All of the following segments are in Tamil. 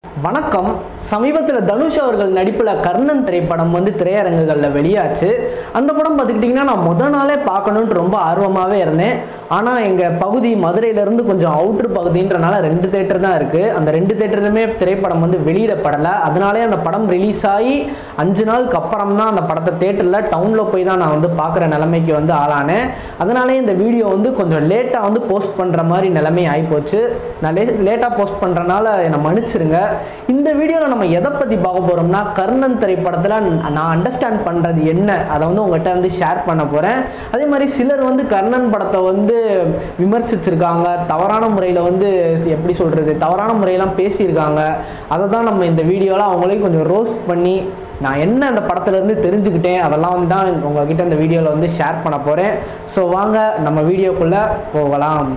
வணக்கம் சமீபத்தில் தனுஷ் அவர்கள் நடிப்பில் கர்ணன் திரைப்படம் வந்து திரையரங்குகளில் வெளியாச்சு அந்த படம் பார்த்துக்கிட்டிங்கன்னா நான் முத நாளே பார்க்கணுன்ட்டு ரொம்ப ஆர்வமாகவே இருந்தேன் ஆனால் எங்கள் பகுதி மதுரையிலேருந்து கொஞ்சம் அவுட்ரு பகுதின்றனால ரெண்டு தேட்டர் தான் இருக்குது அந்த ரெண்டு தேட்டர்லையுமே திரைப்படம் வந்து வெளியிடப்படலை அதனாலே அந்த படம் ரிலீஸ் ஆகி அஞ்சு நாளுக்கு அப்புறம் தான் அந்த படத்தை தேட்டரில் டவுனில் போய் தான் நான் வந்து பார்க்குற நிலைமைக்கு வந்து ஆளானேன் அதனாலே இந்த வீடியோ வந்து கொஞ்சம் லேட்டாக வந்து போஸ்ட் பண்ணுற மாதிரி நிலைமை ஆகிப்போச்சு நான் லே லேட்டாக போஸ்ட் பண்ணுறனால என்னை மன்னிச்சிருங்க இந்த வீடியோவில் நம்ம எதை பற்றி பார்க்க போகிறோம்னா கர்ணன் திரைப்படத்தில் நான் அண்டர்ஸ்டாண்ட் பண்ணுறது என்ன அதை வந்து உங்கள்கிட்ட வந்து ஷேர் பண்ண போகிறேன் அதே மாதிரி சிலர் வந்து கர்ணன் படத்தை வந்து விமர்சிச்சிருக்காங்க தவறான முறையில் வந்து எப்படி சொல்கிறது தவறான முறையெல்லாம் பேசியிருக்காங்க அதை தான் நம்ம இந்த வீடியோவில் அவங்களையும் கொஞ்சம் ரோஸ்ட் பண்ணி நான் என்ன அந்த படத்துலேருந்து தெரிஞ்சுக்கிட்டேன் அதெல்லாம் வந்து தான் உங்ககிட்ட இந்த வீடியோவில் வந்து ஷேர் பண்ண போகிறேன் ஸோ வாங்க நம்ம வீடியோக்குள்ளே போகலாம்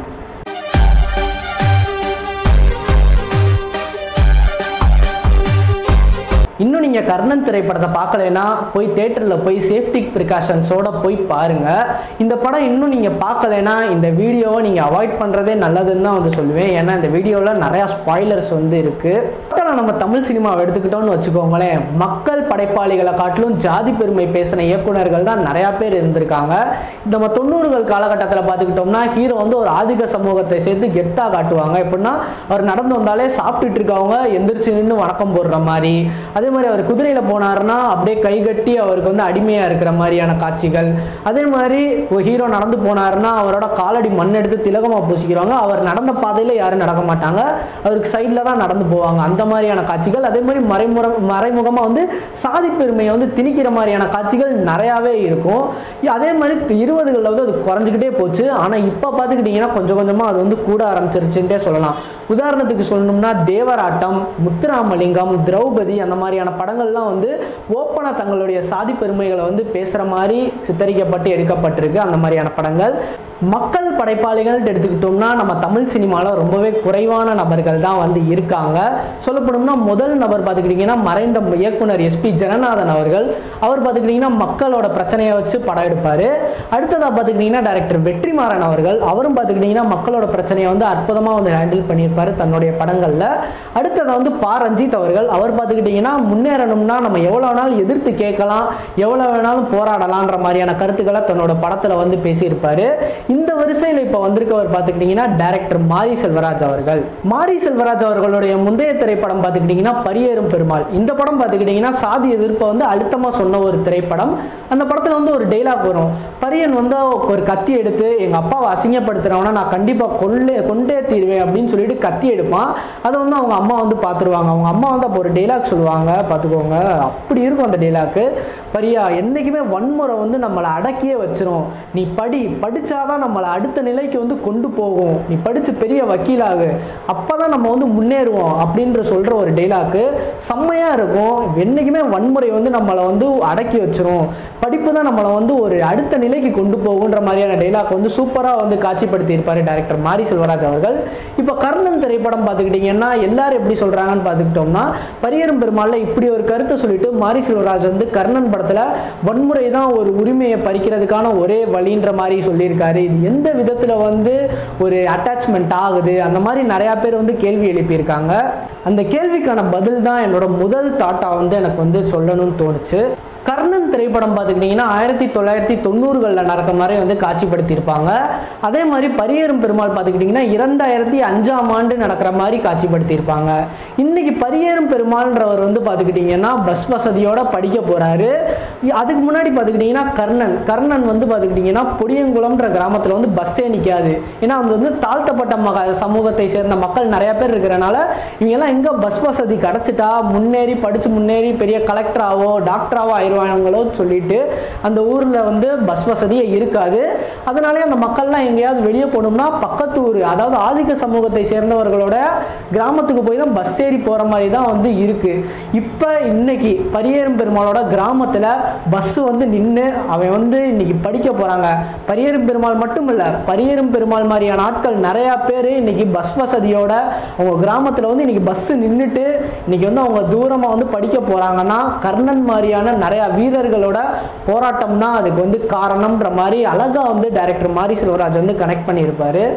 இன்னும் நீங்கள் கர்ணன் திரைப்படத்தை பார்க்கலைன்னா போய் தேட்டரில் போய் சேஃப்டி ப்ரிகாஷன்ஸோட போய் பாருங்கள் இந்த படம் இன்னும் நீங்கள் பார்க்கலைன்னா இந்த வீடியோவை நீங்கள் அவாய்ட் பண்ணுறதே நல்லதுன்னு தான் வந்து சொல்லுவேன் ஏன்னா இந்த வீடியோவில் நிறையா ஸ்பாய்லர்ஸ் வந்து இருக்குது டோட்டலாக நம்ம தமிழ் சினிமாவை எடுத்துக்கிட்டோம்னு வச்சுக்கோங்களேன் மக்கள் படைப்பாளிகளை காட்டிலும் ஜாதி பெருமை பேசின இயக்குனர்கள் தான் நிறையா பேர் இருந்திருக்காங்க நம்ம தொண்ணூறுகள் காலகட்டத்தில் பார்த்துக்கிட்டோம்னா ஹீரோ வந்து ஒரு ஆதிக்க சமூகத்தை சேர்த்து கெத்தாக காட்டுவாங்க எப்படின்னா அவர் நடந்து வந்தாலே சாப்பிட்டுட்டு இருக்கவங்க எந்திரிச்சு நின்று வணக்கம் போடுற மாதிரி அதே மாதிரி அவர் குதிரையில் போனாருன்னா அப்படியே கைகட்டி அவருக்கு வந்து அடிமையாக இருக்கிற மாதிரியான காட்சிகள் அதே மாதிரி ஒரு ஹீரோ நடந்து போனாருன்னா அவரோட காலடி மண் எடுத்து திலகமாக பூசிக்கிறவங்க அவர் நடந்த பாதையில் யாரும் நடக்க மாட்டாங்க அவருக்கு சைடில் தான் நடந்து போவாங்க அந்த மாதிரியான காட்சிகள் அதே மாதிரி மறைமுறை மறைமுகமாக வந்து சாதி பெருமையை வந்து திணிக்கிற மாதிரியான காட்சிகள் நிறையாவே இருக்கும் அதே மாதிரி இருபதுகளில் வந்து அது குறைஞ்சிக்கிட்டே போச்சு ஆனால் இப்போ பார்த்துக்கிட்டிங்கன்னா கொஞ்சம் கொஞ்சமாக அது வந்து கூட ஆரம்பிச்சிருச்சுட்டே சொல்லலாம் உதாரணத்துக்கு சொல்லணும்னா தேவராட்டம் முத்துராமலிங்கம் திரௌபதி அந்த மாதிரியான படங்கள்லாம் வந்து ஓப்பனாக தங்களுடைய சாதி பெருமைகளை வந்து பேசுகிற மாதிரி சித்தரிக்கப்பட்டு எடுக்கப்பட்டிருக்கு அந்த மாதிரியான படங்கள் மக்கள் படைப்பாளிகள் எடுத்துக்கிட்டோம்னா நம்ம தமிழ் சினிமாவில் ரொம்பவே குறைவான நபர்கள் தான் வந்து இருக்காங்க சொல்லப்போனோம்னா முதல் நபர் பார்த்துக்கிட்டிங்கன்னா மறைந்த இயக்குனர் எஸ்பி ஜெகநாதன் அவர்கள் அவர் பார்த்துக்கிட்டிங்கன்னா மக்களோட பிரச்சனையை வச்சு படம் எடுப்பார் அடுத்ததாக பார்த்துக்கிட்டிங்கன்னா டைரக்டர் வெற்றிமாறன் அவர்கள் அவரும் பார்த்துக்கிட்டிங்கன்னா மக்களோட பிரச்சனையை வந்து அற்புதமாக வந்து ஹேண்டில் பண்ணியிருப்பார் தன்னுடைய படங்களில் அடுத்ததாக வந்து பா ரஞ்சித் அவர்கள் அவர் பார்த்துக்கிட்டிங்கன்னா முன்னேறணும்னா நம்ம எவ்வளோ நாள் எதிர்த்து கேட்கலாம் எவ்வளோ வேணாலும் போராடலான்ற மாதிரியான கருத்துக்களை தன்னோட படத்தில் வந்து பேசியிருப்பார் இந்த வரிசையில் இப்போ வந்திருக்கவர் பார்த்துக்கிட்டிங்கன்னா டைரக்டர் மாரி செல்வராஜ் அவர்கள் மாரி செல்வராஜ் அவர்களுடைய முந்தைய திரைப்படம் பார்த்துக்கிட்டிங்கன்னா பரியேறும் பெருமாள் இந்த படம் பார்த்துக்கிட்டிங்கன்னா சாதி எதிர்ப்பை வந்து அழுத்தமாக சொன்ன ஒரு திரைப்படம் அந்த படத்தில் வந்து ஒரு டைலாக் வரும் பரியன் வந்து ஒரு கத்தி எடுத்து எங்கள் அப்பாவை அசிங்கப்படுத்துகிறவனா நான் கண்டிப்பாக கொள்ளே கொண்டே தீருவேன் அப்படின்னு சொல்லிட்டு கத்தி எடுப்பான் அதை வந்து அவங்க அம்மா வந்து பார்த்துருவாங்க அவங்க அம்மா வந்து அப்போ ஒரு டைலாக் சொல்லுவாங்க பார்த்துக்கோங்க அப்படி இருக்கும் அந்த டைலாக்கு பரியா என்றைக்குமே வன்முறை வந்து நம்மளை அடக்கியே வச்சிரும் நீ படி படித்தாதான் நம்மளை அடுத்த நிலைக்கு வந்து கொண்டு போகும் நீ படித்து பெரிய வக்கீலாகு அப்போ தான் நம்ம வந்து முன்னேறுவோம் அப்படின்ற சொல்கிற ஒரு டைலாக்கு செம்மையாக இருக்கும் என்றைக்குமே வன்முறை வந்து நம்மளை வந்து அடக்கி வச்சிரும் படிப்பு தான் நம்மளை வந்து ஒரு அடுத்த நிலைக்கு கொண்டு போகுன்ற மாதிரியான டைலாக் வந்து சூப்பராக வந்து காட்சிப்படுத்தி இருப்பார் டேரக்டர் மாரி செல்வராஜ் அவர்கள் இப்போ கர்ணன் திரைப்படம் பார்த்துக்கிட்டிங்கன்னா எல்லாரும் எப்படி சொல்கிறாங்கன்னு பார்த்துக்கிட்டோம்னா பரியரும் பெருமாளில் இப்படி ஒரு கருத்தை சொல்லிட்டு மாரி செல்வராஜ் வந்து கர்ணன் படத்தில் வன்முறை தான் ஒரு உரிமையை பறிக்கிறதுக்கான ஒரே வழின்ற மாதிரி சொல்லியிருக்காரு இது எந்த விதத்தில் வந்து ஒரு அட்டாச்மெண்ட் ஆகுது அந்த மாதிரி நிறையா பேர் வந்து கேள்வி எழுப்பியிருக்காங்க அந்த கேள்விக்கான பதில் தான் என்னோட முதல் தாட்டாக வந்து எனக்கு வந்து சொல்லணும்னு தோணுச்சு கர்ணன் திரைப்படம் பார்த்துக்கிட்டிங்கன்னா ஆயிரத்தி தொள்ளாயிரத்தி தொண்ணூறுகளில் நடக்க மாதிரி வந்து காட்சிப்படுத்தியிருப்பாங்க அதே மாதிரி பரியேறும் பெருமாள் பார்த்துக்கிட்டிங்கன்னா இரண்டாயிரத்தி அஞ்சாம் ஆண்டு நடக்கிற மாதிரி காட்சிப்படுத்தியிருப்பாங்க இன்னைக்கு பரியேறும் பெருமாள்ன்றவர் வந்து பார்த்துக்கிட்டிங்கன்னா பஸ் வசதியோட படிக்க போகிறாரு அதுக்கு முன்னாடி பார்த்துக்கிட்டிங்கன்னா கர்ணன் கர்ணன் வந்து பார்த்துக்கிட்டிங்கன்னா பொடியங்குளம்ன்ற கிராமத்தில் வந்து பஸ்ஸே நிற்காது ஏன்னா அது வந்து தாழ்த்தப்பட்ட மக சமூகத்தை சேர்ந்த மக்கள் நிறைய பேர் இருக்கிறனால இவங்கெல்லாம் எங்கே பஸ் வசதி கிடச்சிட்டா முன்னேறி படித்து முன்னேறி பெரிய கலெக்டராவோ டாக்டராவோ ஆயிடுவாங்களோ சொல்லிட்டு அந்த ஊரில் வந்து பஸ் வசதியே இருக்காது அதனாலே அந்த மக்கள்லாம் எங்கேயாவது வெளியே போகணும்னா பக்கத்து ஊர் அதாவது ஆதிக்க சமூகத்தை சேர்ந்தவர்களோட கிராமத்துக்கு போய் தான் பஸ் ஏறி போகிற மாதிரி தான் வந்து இருக்குது இப்போ இன்னைக்கு பரியேறும் பெருமாளோட கிராமத்தில் பஸ் வந்து நின்று அவன் வந்து இன்னைக்கு படிக்க போகிறாங்க பரியேறும் பெருமாள் மட்டும் இல்லை பரியேறும் பெருமாள் மாதிரியான ஆட்கள் நிறையா பேர் இன்னைக்கு பஸ் வசதியோட அவங்க கிராமத்தில் வந்து இன்னைக்கு பஸ் நின்றுட்டு இன்னைக்கு வந்து அவங்க தூரமாக வந்து படிக்க போகிறாங்கன்னா கர்ணன் மாதிரியான நிறையா வீரர்களோட போராட்டம் தான் அதுக்கு வந்து காரணம்ன்ற மாதிரி அழகாக வந்து டைரக்டர் மாரி செல்வராஜ் வந்து கனெக்ட் பண்ணியிருப்பாரு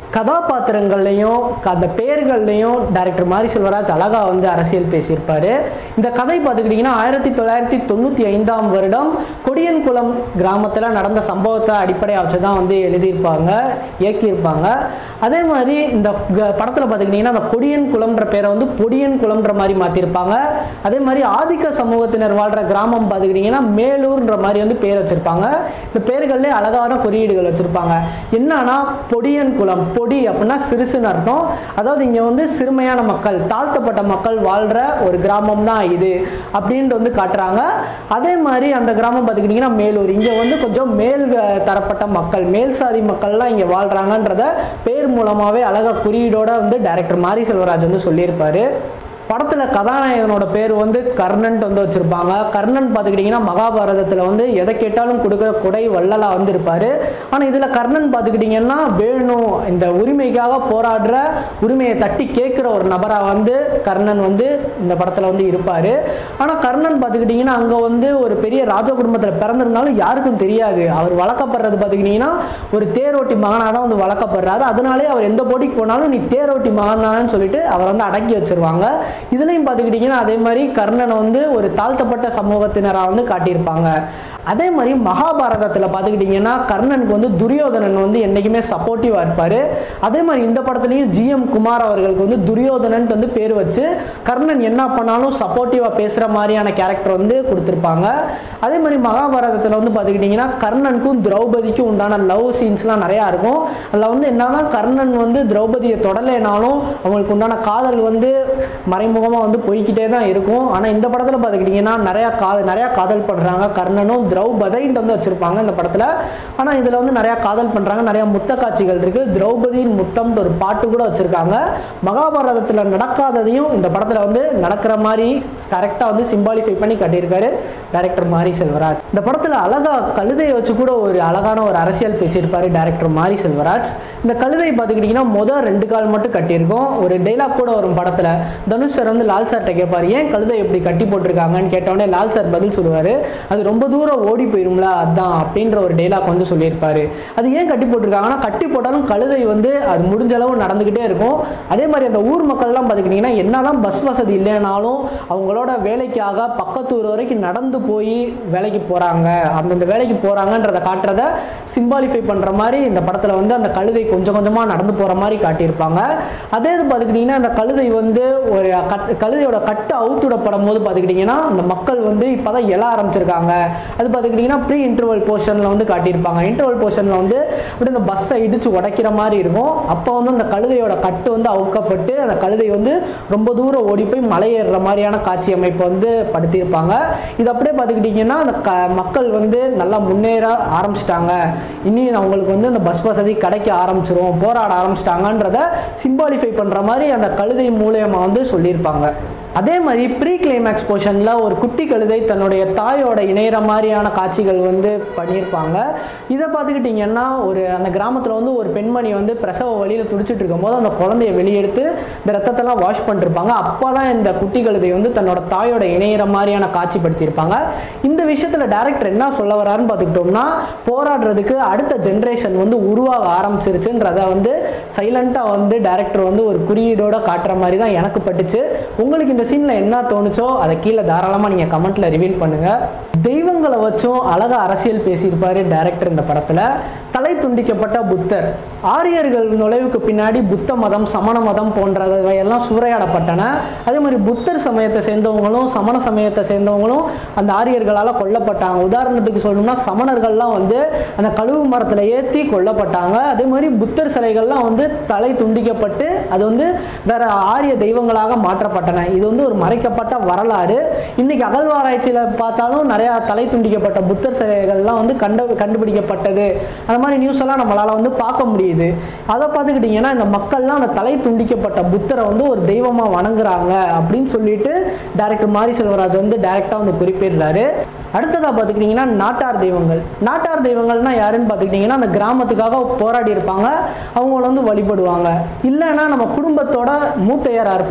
கதாபாத்திரங்கள்லையும் அந்த பெயர்கள்லையும் டைரக்டர் மாரி செல்வராஜ் அழகா வந்து அரசியல் பேசியிருப்பாரு இந்த கதை பார்த்துக்கிட்டிங்கன்னா ஆயிரத்தி தொள்ளாயிரத்தி தொண்ணூற்றி ஐந்தாம் வருடம் கொடியன்குளம் கிராமத்தில் நடந்த சம்பவத்தை அடிப்படையாக வச்சு தான் வந்து எழுதியிருப்பாங்க இயக்கியிருப்பாங்க அதே மாதிரி இந்த க- படத்தில் பார்த்துக்கிட்டிங்கன்னா அந்த கொடியன் குளம்ன்ற பேரை வந்து பொடியன் குளம்ன்ற மாதிரி மாற்றிருப்பாங்க அதே மாதிரி ஆதிக்க சமூகத்தினர் வாழ்கிற கிராமம் பார்த்துக்கிட்டிங்கன்னா மேலூர்ன்ற மாதிரி வந்து பேர் வச்சுருப்பாங்க இந்த பேர்கள்லேயே அழகான குறியீடுகள் வச்சுருப்பாங்க என்னன்னா பொடியன் குளம் பொடி அப்படின்னா சிறுசுன்னு அர்த்தம் அதாவது இங்கே வந்து சிறுமையான மக்கள் தாழ்த்தப்பட்ட மக்கள் வாழ்கிற ஒரு கிராமம் தான் இது அப்படின்ட்டு வந்து காட்டுறாங்க அதே மாதிரி அந்த கிராமம் பார்த்துக்கிட்டிங்கன்னா மேலூர் இங்கே வந்து கொஞ்சம் மேல் அஹ், தரப்பட்ட மக்கள் மேல் சாதி மக்கள்லாம் இங்கே வாழ்கிறாங்கன்றத பேர் மூலமாகவே அழகா குறியீடோட வந்து டைரக்டர் மாரி செல்வராஜ் வந்து சொல்லியிருப்பாரு படத்தில் கதாநாயகனோட பேர் வந்து கர்ணன்ட்டு வந்து வச்சுருப்பாங்க கர்ணன் பார்த்துக்கிட்டிங்கன்னா மகாபாரதத்தில் வந்து எதை கேட்டாலும் கொடுக்குற கொடை வள்ளலாக வந்து இருப்பார் ஆனால் இதில் கர்ணன் பார்த்துக்கிட்டிங்கன்னா வேணும் இந்த உரிமைக்காக போராடுற உரிமையை தட்டி கேட்குற ஒரு நபராக வந்து கர்ணன் வந்து இந்த படத்தில் வந்து இருப்பார் ஆனால் கர்ணன் பார்த்துக்கிட்டிங்கன்னா அங்கே வந்து ஒரு பெரிய ராஜ குடும்பத்தில் பிறந்திருந்தாலும் யாருக்கும் தெரியாது அவர் வளர்க்கப்படுறது பார்த்துக்கிட்டிங்கன்னா ஒரு தேரோட்டி மகனாக தான் வந்து வளர்க்கப்படுறாரு அதனாலே அவர் எந்த போட்டிக்கு போனாலும் நீ தேரோட்டி மகன் தானேன்னு சொல்லிட்டு அவரை வந்து அடக்கி வச்சிருவாங்க இதுலையும் பார்த்துக்கிட்டிங்கன்னா அதே மாதிரி கர்ணனை வந்து ஒரு தாழ்த்தப்பட்ட சமூகத்தினராக வந்து காட்டியிருப்பாங்க அதே மாதிரி மகாபாரதத்தில் பார்த்துக்கிட்டிங்கன்னா கர்ணனுக்கு வந்து துரியோதனன் வந்து என்றைக்குமே சப்போர்ட்டிவாக இருப்பார் அதே மாதிரி இந்த படத்துலையும் ஜிஎம் குமார் அவர்களுக்கு வந்து துரியோதனன் வந்து பேர் வச்சு கர்ணன் என்ன பண்ணாலும் சப்போர்ட்டிவாக பேசுகிற மாதிரியான கேரக்டர் வந்து கொடுத்துருப்பாங்க அதே மாதிரி மகாபாரதத்தில் வந்து பார்த்துக்கிட்டிங்கன்னா கர்ணனுக்கும் திரௌபதிக்கும் உண்டான லவ் சீன்ஸ்லாம் நிறையா இருக்கும் அதில் வந்து என்னன்னா கர்ணன் வந்து திரௌபதியை தொடலைனாலும் அவங்களுக்கு உண்டான காதல் வந்து மறைமுகமாக வந்து போய்க்கிட்டே தான் இருக்கும் ஆனால் இந்த படத்தில் பார்த்துக்கிட்டிங்கன்னா நிறையா காதல் நிறையா காதல் பண்ணுறாங்க கர்ணனும் திரௌபதின்ட்டு வந்து வச்சுருப்பாங்க இந்த படத்தில் ஆனால் இதில் வந்து நிறையா காதல் பண்ணுறாங்க நிறையா முத்த காட்சிகள் இருக்குது திரௌபதியின் முத்தம்னு ஒரு பாட்டு கூட வச்சுருக்காங்க மகாபாரதத்தில் நடக்காததையும் இந்த படத்தில் வந்து நடக்கிற மாதிரி கரெக்டாக வந்து சிம்பாலிஃபை பண்ணி கட்டியிருக்காரு டைரக்டர் மாரி செல்வராஜ் இந்த படத்தில் அழகா கழுதையை வச்சு கூட ஒரு அழகான ஒரு அரசியல் பேசியிருப்பாரு டைரக்டர் மாரி செல்வராஜ் இந்த கழுதை பார்த்துக்கிட்டிங்கன்னா மொதல் ரெண்டு கால் மட்டும் கட்டியிருக்கோம் ஒரு டைலாக் கூட வரும் படத்தில் தனுஷ் சார் வந்து லால் சார்கிட்ட கேட்பார் ஏன் கழுதை எப்படி கட்டி போட்டிருக்காங்கன்னு கேட்டோடனே லால் சார் பதில் சொல்லுவார் அது ரொம்ப தூரம் ஓடி போயிரும்ல அதான் அப்படின்ற ஒரு டைலாக் வந்து சொல்லியிருப்பாரு அது ஏன் கட்டி போட்டிருக்காங்கன்னா கட்டி போட்டாலும் கழுதை வந்து அது முடிஞ்ச அளவு நடந்துக்கிட்டே இருக்கும் அதே மாதிரி அந்த ஊர் மக்கள்லாம் பார்த்துக்கிட்டிங்கன்னா என்னதான் பஸ் வசதி இல்லைனாலும் அவங்களோட வேலைக்காக பக்கத்து ஊர் வரைக்கும் நடந்து போய் வேலைக்கு போகிறாங்க அந்தந்த வேலைக்கு போகிறாங்கன்றதை காட்டுறத சிம்பாலிஃபை பண்ணுற மாதிரி இந்த படத்தில் வந்து அந்த கழுதை கொஞ்சம் கொஞ்சமாக நடந்து போகிற மாதிரி காட்டியிருப்பாங்க அதே இது பார்த்துக்கிட்டிங்கன்னா அந்த கழுதை வந்து ஒரு கட் கழுதையோட கட்டு அவுத்துடப்படும் போது பார்த்துக்கிட்டிங்கன்னா அந்த மக்கள் வந்து இப்போ தான் எழ ஆரம்பிச்சிருக்காங்க அது பார்த்துக்கிட்டிங்கன்னா ப்ரீ இன்டர்வல் போர்ஷனில் வந்து காட்டியிருப்பாங்க இன்டர்வல் போர்ஷனில் வந்து அப்படி இந்த பஸ்ஸை இடித்து உடைக்கிற மாதிரி இருக்கும் அப்போ வந்து அந்த கழுதையோட கட்டு வந்து அவுக்கப்பட்டு அந்த கழுதை வந்து ரொம்ப தூரம் ஓடி போய் மலை ஏறுற மாதிரியான காட்சி அமைப்பு வந்து படுத்தியிருப்பாங்க இது அப்படியே பார்த்துக்கிட்டிங்கன்னா அந்த க மக்கள் வந்து நல்லா முன்னேற ஆரம்பிச்சிட்டாங்க இனி அவங்களுக்கு வந்து அந்த பஸ் வசதி கிடைக்க ஆரம்பிச்சிரும் போராட ஆரம்பிச்சிட்டாங்கன்றத சிம்பாலிஃபை பண்ணுற மாதிரி அந்த கழுதை மூலியமாக வந்து சொல்லியிருப்பாங்க அதே மாதிரி ப்ரீ கிளைமேக்ஸ் போர்ஷனில் ஒரு குட்டி கழுதை தன்னுடைய தாயோட இணையிற மாதிரியான காட்சிகள் வந்து பண்ணியிருப்பாங்க இதை பார்த்துக்கிட்டிங்கன்னா ஒரு அந்த கிராமத்தில் வந்து ஒரு பெண்மணி வந்து பிரசவ வழியில் துடிச்சிட்டு இருக்கும்போது அந்த குழந்தைய வெளியெடுத்து இந்த ரத்தத்தெல்லாம் வாஷ் பண்ணிருப்பாங்க அப்போ தான் இந்த குட்டி கழுதை வந்து தன்னோட தாயோட இணையிற மாதிரியான காட்சிப்படுத்தியிருப்பாங்க இந்த விஷயத்தில் டேரக்டர் என்ன சொல்ல வராருன்னு பார்த்துக்கிட்டோம்னா போராடுறதுக்கு அடுத்த ஜென்ரேஷன் வந்து உருவாக ஆரம்பிச்சிருச்சுன்றத வந்து சைலண்ட்டாக வந்து டேரக்டர் வந்து ஒரு குறியீடோட காட்டுற மாதிரி தான் எனக்கு பட்டுச்சு உங்களுக்கு இந்த சீனில் என்ன தோணுச்சோ அதை கீழே தாராளமாக நீங்கள் கமெண்ட்டில் ரிவீல் பண்ணுங்கள் தெய்வங்களை வச்சும் அழகாக அரசியல் பேசியிருப்பாரு டேரக்டர் இந்த படத்தில் தலை துண்டிக்கப்பட்ட புத்தர் ஆரியர்கள் நுழைவுக்கு பின்னாடி புத்த மதம் சமண மதம் போன்றவையெல்லாம் சூறையாடப்பட்டன அதே மாதிரி புத்தர் சமயத்தை சேர்ந்தவங்களும் சமண சமயத்தை சேர்ந்தவங்களும் அந்த ஆரியர்களால் கொல்லப்பட்டாங்க உதாரணத்துக்கு சொல்லணும்னா சமணர்கள்லாம் வந்து அந்த கழுவு மரத்தில் ஏற்றி கொல்லப்பட்டாங்க அதே மாதிரி புத்தர் சிலைகள்லாம் வந்து தலை துண்டிக்கப்பட்டு அது வந்து வேற ஆரிய தெய்வங்களாக மாற்றப்பட்டன இது வந்து ஒரு மறைக்கப்பட்ட வரலாறு இன்னைக்கு அகழ்வாராய்ச்சியில் பார்த்தாலும் நிறையா தலை துண்டிக்கப்பட்ட புத்தர் சிலைகள்லாம் வந்து கண்டு கண்டுபிடிக்கப்பட்டது அந்த மாதிரி நியூஸ் எல்லாம் நம்மளால வந்து பார்க்க முடியுது அதை பார்த்துக்கிட்டிங்கன்னா இந்த மக்கள்லாம் அந்த தலை துண்டிக்கப்பட்ட புத்தரை வந்து ஒரு தெய்வமாக வணங்குறாங்க அப்படின்னு சொல்லிட்டு டைரக்டர் மாரி செல்வராஜ் வந்து டைரக்டாக வந்து குறிப்பிடுறாரு அடுத்ததாக பார்த்துக்கிட்டிங்கன்னா நாட்டார் தெய்வங்கள் நாட்டார் தெய்வங்கள்னா யாருன்னு பார்த்துக்கிட்டிங்கன்னா அந்த கிராமத்துக்காக போராடி இருப்பாங்க அவங்கள வந்து வழிபடுவாங்க இல்லைன்னா நம்ம குடும்பத்தோட மூத்தையராக இருப்பாங்க அவங்க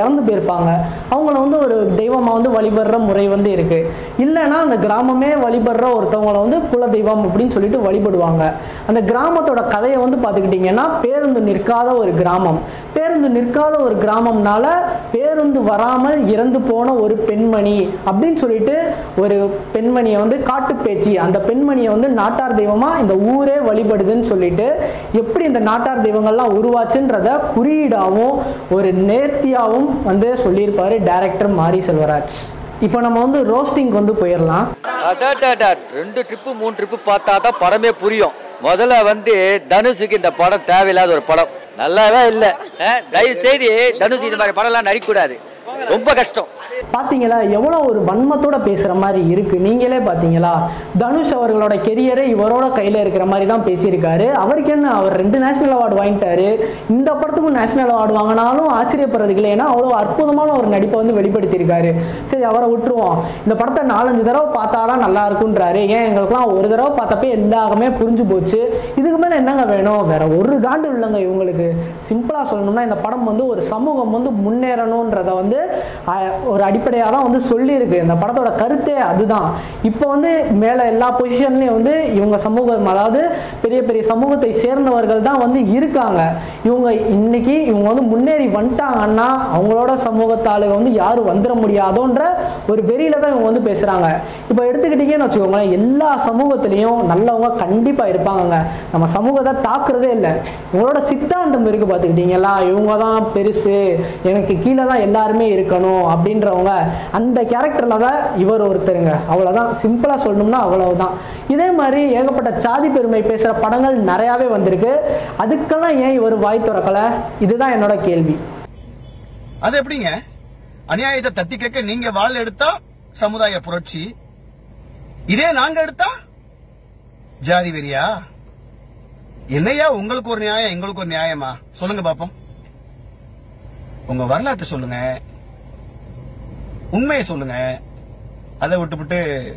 இறந்து போயிருப்பாங்க அவங்கள வந்து ஒரு தெய்வமாக வந்து வழிபடுற முறை வந்து இருக்குது இல்லைன்னா அந்த கிராமமே வழிபடுற ஒருத்தவங்கள வந்து குல தெய்வம் அப்படின்னு சொல்லிட்டு வழிபடுவாங்க அந்த கிராமத்தோட கதையை வந்து பார்த்துக்கிட்டிங்கன்னா பேருந்து நிற்காத ஒரு கிராமம் பேருந்து நிற்காத ஒரு கிராமம்னால பேருந்து வராமல் இறந்து போன ஒரு பெண்மணி அப்படின்னு சொல்லிட்டு ஒரு பெண்மணியை வந்து காட்டுப்பேச்சி அந்த பெண்மணியை வந்து நாட்டார் தெய்வமா இந்த ஊரே வழிபடுதுன்னு சொல்லிட்டு எப்படி இந்த நாட்டார் தெய்வங்கள்லாம் உருவாச்சுன்றத குறியீடாகவும் ஒரு நேர்த்தியாகவும் வந்து சொல்லியிருப்பாரு டைரக்டர் மாரி செல்வராஜ் இப்போ நம்ம வந்து ரோஸ்டிங் வந்து போயிடலாம் அடடடா, ரெண்டு ட்ரிப்பு மூணு ட்ரிப்பு பார்த்தா தான் படமே புரியும் முதல்ல வந்து தனுஷுக்கு இந்த படம் தேவையில்லாத ஒரு படம் நல்லாவே இல்லை தயவு செய்து தனுஷ் இந்த மாதிரி படம்லாம் நடிக்கக்கூடாது ரொம்ப கஷ்டம் பார்த்தீங்களா எவ்வளோ ஒரு வன்மத்தோட பேசுகிற மாதிரி இருக்கு நீங்களே பார்த்தீங்களா தனுஷ் அவர்களோட கெரியரே இவரோட கையில் இருக்கிற மாதிரி தான் பேசியிருக்காரு அவருக்கு என்ன அவர் ரெண்டு நேஷனல் அவார்டு வாங்கிட்டாரு இந்த படத்துக்கும் நேஷனல் அவார்டு வாங்கினாலும் ஆச்சரியப்படுறதுக்கு இல்லை ஏன்னா அவ்வளோ அற்புதமான ஒரு நடிப்பை வந்து வெளிப்படுத்தியிருக்காரு சரி அவரை விட்டுருவோம் இந்த படத்தை நாலஞ்சு தடவை பார்த்தாதான் நல்லா இருக்குன்றாரு ஏன் எங்களுக்குலாம் ஒரு தடவை பார்த்தப்ப எல்லாருமே புரிஞ்சு போச்சு இதுக்கு மேலே என்னங்க வேணும் வேற ஒரு காண்டு இல்லைங்க இவங்களுக்கு சிம்பிளாக சொல்லணும்னா இந்த படம் வந்து ஒரு சமூகம் வந்து முன்னேறணுன்றத வந்து அஹ், ஒரு அடிப்படையாக தான் வந்து சொல்லியிருக்கு இந்த படத்தோட கருத்தே அதுதான் இப்போ வந்து மேலே எல்லா பொசிஷன்லேயும் வந்து இவங்க சமூகம் அதாவது பெரிய பெரிய சமூகத்தை சேர்ந்தவர்கள் தான் வந்து இருக்காங்க இவங்க இன்னைக்கு இவங்க வந்து முன்னேறி வந்துட்டாங்கன்னா அவங்களோட சமூகத்தாளுங்க வந்து யாரும் வந்துட முடியாதோன்ற ஒரு வெறியில தான் இவங்க வந்து பேசுகிறாங்க இப்போ எடுத்துக்கிட்டீங்கன்னு வச்சுக்கோங்களேன் எல்லா சமூகத்திலையும் நல்லவங்க கண்டிப்பாக இருப்பாங்கங்க நம்ம சமூகத்தை தாக்குறதே இல்லை இவங்களோட சித்தாந்தம் இருக்கு பார்த்துக்கிட்டீங்களா இவங்க தான் பெருசு எனக்கு கீழே தான் எல்லாருமே இருக்கணும் அப்படின்றவங்க அந்த கேரக்டரில் தான் இவர் ஒருத்தருங்க அவ்வளோதான் சிம்பிளாக சொல்லணும்னா அவ்வளவுதான் இதே மாதிரி ஏகப்பட்ட சாதி பெருமை பேசுகிற படங்கள் நிறையாவே வந்திருக்கு அதுக்கெல்லாம் ஏன் இவர் வாய் திறக்கலை இதுதான் என்னோட கேள்வி அது எப்படிங்க அநியாயத்தை தட்டி கேட்க நீங்க வாழ் எடுத்தா சமுதாய புரட்சி இதே நாங்க எடுத்தா ஜாதி வெறியா என்னையா உங்களுக்கு ஒரு நியாயம் எங்களுக்கு ஒரு நியாயமா சொல்லுங்க பாப்போம் உங்க வரலாற்றை சொல்லுங்க உண்மையை சொல்லுங்க அதை விட்டுவிட்டு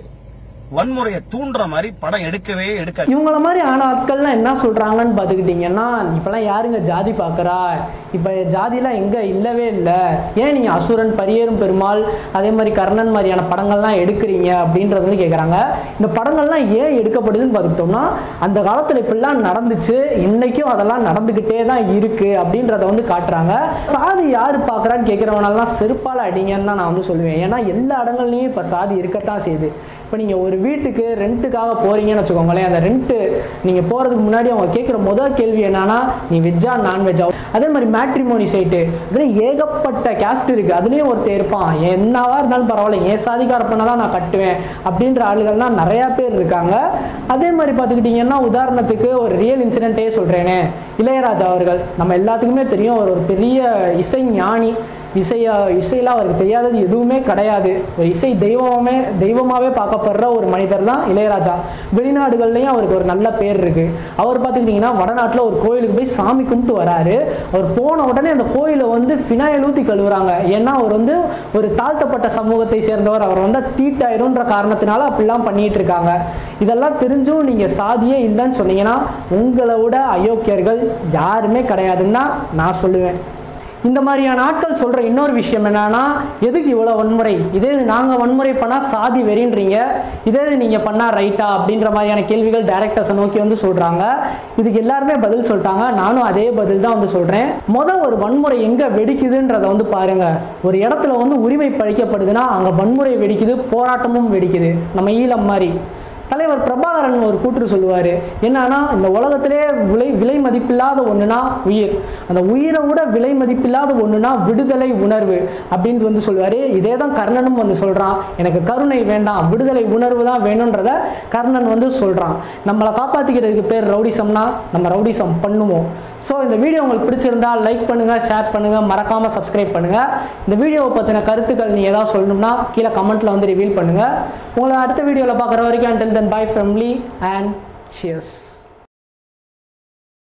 வன்முறையை தூண்டுற மாதிரி படம் எடுக்கவே எடுக்காது இவங்கள மாதிரி ஆன ஆட்கள்லாம் என்ன சொல்றாங்கன்னு பார்த்துக்கிட்டிங்கன்னா இப்பெல்லாம் யாருங்க ஜாதி பார்க்கறா இப்போ ஜாதிலாம் எங்க இல்லவே இல்லை ஏன் நீங்க அசுரன் பரியேறும் பெருமாள் அதே மாதிரி கர்ணன் மாதிரியான படங்கள்லாம் எடுக்கிறீங்க அப்படின்றது வந்து கேட்குறாங்க இந்த படங்கள்லாம் ஏன் எடுக்கப்படுதுன்னு பார்த்துக்கிட்டோம்னா அந்த காலத்தில் இப்படிலாம் நடந்துச்சு இன்னைக்கும் அதெல்லாம் நடந்துக்கிட்டே தான் இருக்கு அப்படின்றத வந்து காட்டுறாங்க சாதி யாரு பார்க்குறான்னு கேட்குறவனெல்லாம் செருப்பால் அடிங்கன்னு தான் நான் வந்து சொல்லுவேன் ஏன்னா எல்லா இடங்கள்லையும் இப்போ சாதி இருக்கத்தான் செய்யுது இப்போ நீங்கள் ஒரு வீட்டுக்கு ரெண்ட்டுக்காக போறீங்கன்னு வச்சுக்கோங்களேன் அந்த ரெண்ட்டு நீங்கள் போகிறதுக்கு முன்னாடி அவங்க கேட்குற முதல் கேள்வி என்னன்னா நீ வெஜ்ஜா நான்வெஜ்ஜா அதே மாதிரி மேட்ரிமோனி சைட்டு அதுல ஏகப்பட்ட கேஸ்ட் இருக்குது அதுலேயும் ஒருத்தர் இருப்பான் என்னவா இருந்தாலும் பரவாயில்ல என் சாதிக்கார பண்ண தான் நான் கட்டுவேன் அப்படின்ற ஆளுகள்லாம் நிறையா பேர் இருக்காங்க அதே மாதிரி பார்த்துக்கிட்டிங்கன்னா உதாரணத்துக்கு ஒரு ரியல் இன்சிடென்ட்டே சொல்கிறேனே இளையராஜா அவர்கள் நம்ம எல்லாத்துக்குமே தெரியும் அவர் ஒரு பெரிய இசை ஞானி இசையா இசையில் அவருக்கு தெரியாதது எதுவுமே கிடையாது ஒரு இசை தெய்வமே தெய்வமாகவே பார்க்கப்படுற ஒரு மனிதர் தான் இளையராஜா வெளிநாடுகள்லையும் அவருக்கு ஒரு நல்ல பேர் இருக்கு அவர் பார்த்துக்கிட்டிங்கன்னா வடநாட்டில் ஒரு கோயிலுக்கு போய் சாமி கும்பிட்டு வராரு அவர் போன உடனே அந்த கோயிலை வந்து ஃபினாயில் ஊற்றி கழுவுறாங்க ஏன்னா அவர் வந்து ஒரு தாழ்த்தப்பட்ட சமூகத்தை சேர்ந்தவர் அவர் வந்து தீட்டாயிருன்ற காரணத்தினால அப்படிலாம் பண்ணிட்டு இருக்காங்க இதெல்லாம் தெரிஞ்சும் நீங்கள் சாதியே இல்லைன்னு சொன்னீங்கன்னா உங்களை விட அயோக்கியர்கள் யாருமே கிடையாதுன்னு தான் நான் சொல்லுவேன் இந்த மாதிரியான ஆட்கள் சொல்ற இன்னொரு விஷயம் என்னன்னா எதுக்கு இவ்வளவு வன்முறை இதே இது நாங்க வன்முறை பண்ணா சாதி வெறின்றீங்க இதே இது நீங்க பண்ணா ரைட்டா அப்படின்ற மாதிரியான கேள்விகள் டேரக்டர்ஸை நோக்கி வந்து சொல்றாங்க இதுக்கு எல்லாருமே பதில் சொல்லிட்டாங்க நானும் அதே பதில் தான் வந்து சொல்றேன் முத ஒரு வன்முறை எங்க வெடிக்குதுன்றதை வந்து பாருங்க ஒரு இடத்துல வந்து உரிமை பழிக்கப்படுதுன்னா அங்க வன்முறை வெடிக்குது போராட்டமும் வெடிக்குது நம்ம ஈழம் மாதிரி தலைவர் பிரபாகரன் ஒரு கூற்று சொல்லுவார் என்னன்னா இந்த உலகத்திலே விலை விலை மதிப்பில்லாத ஒன்றுனா உயிர் அந்த உயிரை விட விலை மதிப்பில்லாத ஒன்றுனா விடுதலை உணர்வு அப்படின்னு வந்து சொல்லுவார் இதே தான் கர்ணனும் வந்து சொல்கிறான் எனக்கு கருணை வேண்டாம் விடுதலை உணர்வு தான் வேணுன்றத கர்ணன் வந்து சொல்கிறான் நம்மளை காப்பாற்றிக்கிறதுக்கு பேர் ரவுடிசம்னா நம்ம ரவுடிசம் பண்ணுவோம் ஸோ இந்த வீடியோ உங்களுக்கு பிடிச்சிருந்தா லைக் பண்ணுங்கள் ஷேர் பண்ணுங்கள் மறக்காமல் சப்ஸ்கிரைப் பண்ணுங்கள் இந்த வீடியோவை பற்றின கருத்துக்கள் நீ ஏதாவது சொல்லணும்னா கீழே கமெண்ட்டில் வந்து ரிவீல் பண்ணுங்கள் உங்களை அடுத்த வீடியோவில் பார்க்குற வரைக்கும் until then bye from Lee and cheers